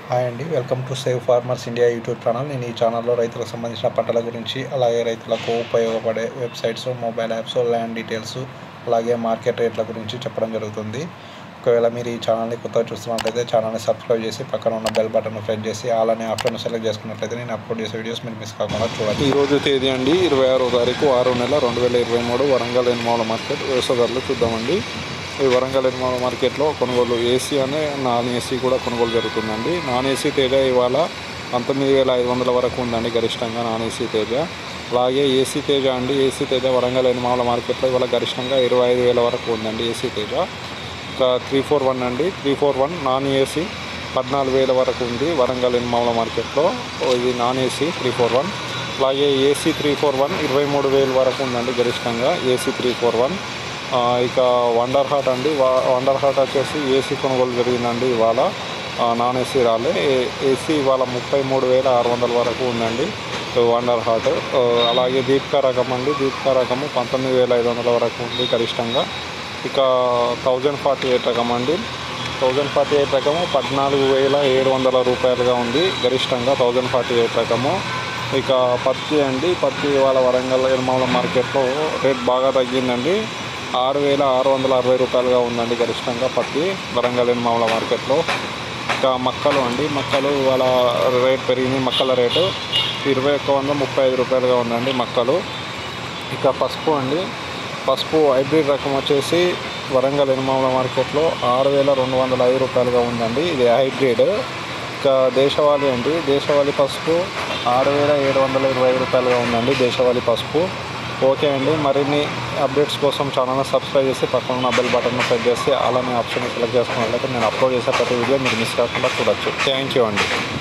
hi అండి welcome to save farmers India YouTube channel నేను ఈ ఛానల్లో రైతులకు సంబంధించిన పంటల గురించి అలాగే రైతులకు ఉపయోగపడే websites mobile apps land details అలాగే మార్కెట్ రేట్ల గురించి చెప్పడం జరుగుతుంది ఒకవేళ మీరు ఈ ఛానల్ని కొత్తగా చూస్తున్నట్లయితే ఛానల్ని సబ్స్క్రైబ్ చేసి పక్కన ఉన్న బెల్ బటన్ ప్రెస్ చేసి ఆల్ అనే ఆప్షన్ సెలెక్ట్ చేసుకున్నట్లయితే నేను అప్లోడ్ చేసే వీడియోస్ మీరు మిస్ కాకుండా చూడండి ఈ రోజు తేదీ అండి ఇరవై ఆరో తారీఖు ఆరో నెల రెండు వేల ఇరవై మూడు వరంగల్ ఎనిమాల మార్కెట్ వ్యవసాయదారులు చూద్దామండి ఈ వరంగల్ ఎనిమాల మార్కెట్లో కొనుగోలు ఏసీ అనే నాన్ ఏసీ కూడా కొనుగోలు జరుగుతుందండి నాన్ ఏసీ తేజ ఇవాళ పంతొమ్మిది వేల ఐదు వందల వరకు ఉందండి గరిష్టంగా నాన్ ఏసీ తేజ అలాగే ఏసీ తేజ అండి ఏసీ తేజ వరంగల్ ఎనిమాల మార్కెట్లో ఇవాళ గరిష్టంగా ఇరవై ఐదు వేల వరకు ఉందండి ఏసీ తేజ ఇంకా త్రీ ఫోర్ వన్ అండి three four one non AC పద్నాలుగు వేల వరకు ఉంది వరంగల్ ఎనిమాల మార్కెట్లో ఇది non AC three four one అలాగే ఏసీ త్రీ ఫోర్ వన్ ఇరవై మూడు వేలు వరకు ఉందండి గరిష్టంగా ఏసీ త్రీ ఫోర్ వన్ ఇక వండర్ హార్ట్ అండి వా- వండర్ హార్ట్ వచ్చేసి ఏసీ కొనుగోలు జరిగిందండి ఇవాళ ఆ, నాన్ ఏసీ రాలే ఏ- ఏసీ ఇవాళ ముప్పై మూడు వేల ఆరు వందల వరకు ఉందండి వండర్ హార్ట్ ఆ, అలాగే దీప్కా రకం అండి దీప్కా రకము పంతొమ్మిది వేల ఐదు వందల వరకు ఉంది గరిష్టంగా ఇక థౌజండ్ ఫార్టీ ఎయిట్ రకం అండి థౌజండ్ ఫార్టీ ఎయిట్ రకము పద్నాలుగు వేల ఏడు వందల రూపాయలుగా ఉంది గరిష్టంగా థౌజండ్ ఫార్టీ ఎయిట్ రకము ఇక పత్తి అండి పత్తి ఇవాళ వరంగల్ ఎర్మాల మార్కెట్లో రేట్ బాగా తగ్గిందండి ఆరు వేల ఆరు వందల అరవై రూపాయలుగా ఉందండి గరిష్టంగా పత్తి వరంగల్ ఎర్మాల మార్కెట్లో ఇంకా మక్కలు అండి మక్కలు ఇవాళ రేట్ పెరిగింది మక్కల రేటు ఇరవై ఒక్క వంద ముప్పై ఐదు రూపాయలుగా ఉందండి మక్కలు ఇక పసుపు అండి పసుపు హైబ్రిడ్ రకం వచ్చేసి వరంగల్ ఎనిమాల మార్కెట్లో ఆరు వేల రెండు వందల ఐదు రూపాయలుగా ఉందండి ఇది హైబ్రిడ్ ఇక దేశవాళీ అండి దేశవాళీ పసుపు ఆరు వేల ఏడు వందల ఇరవై ఐదు రూపాయలుగా ఉందండి దేశవాళీ పసుపు ఓకే అండి మరిన్ని అప్డేట్స్ కోసం ఛానల్ని సబ్స్క్రైబ్ చేసి పక్కన ఉన్న బెల్ బటన్ ప్రెస్ చేసి అలానే ఆప్షన్ సెలెక్ట్ చేసుకున్నట్లయితే నేను అప్లోడ్ చేసే ప్రతి వీడియో మీరు మిస్ కాకుండా చూడొచ్చు థ్యాంక్ యూ అండి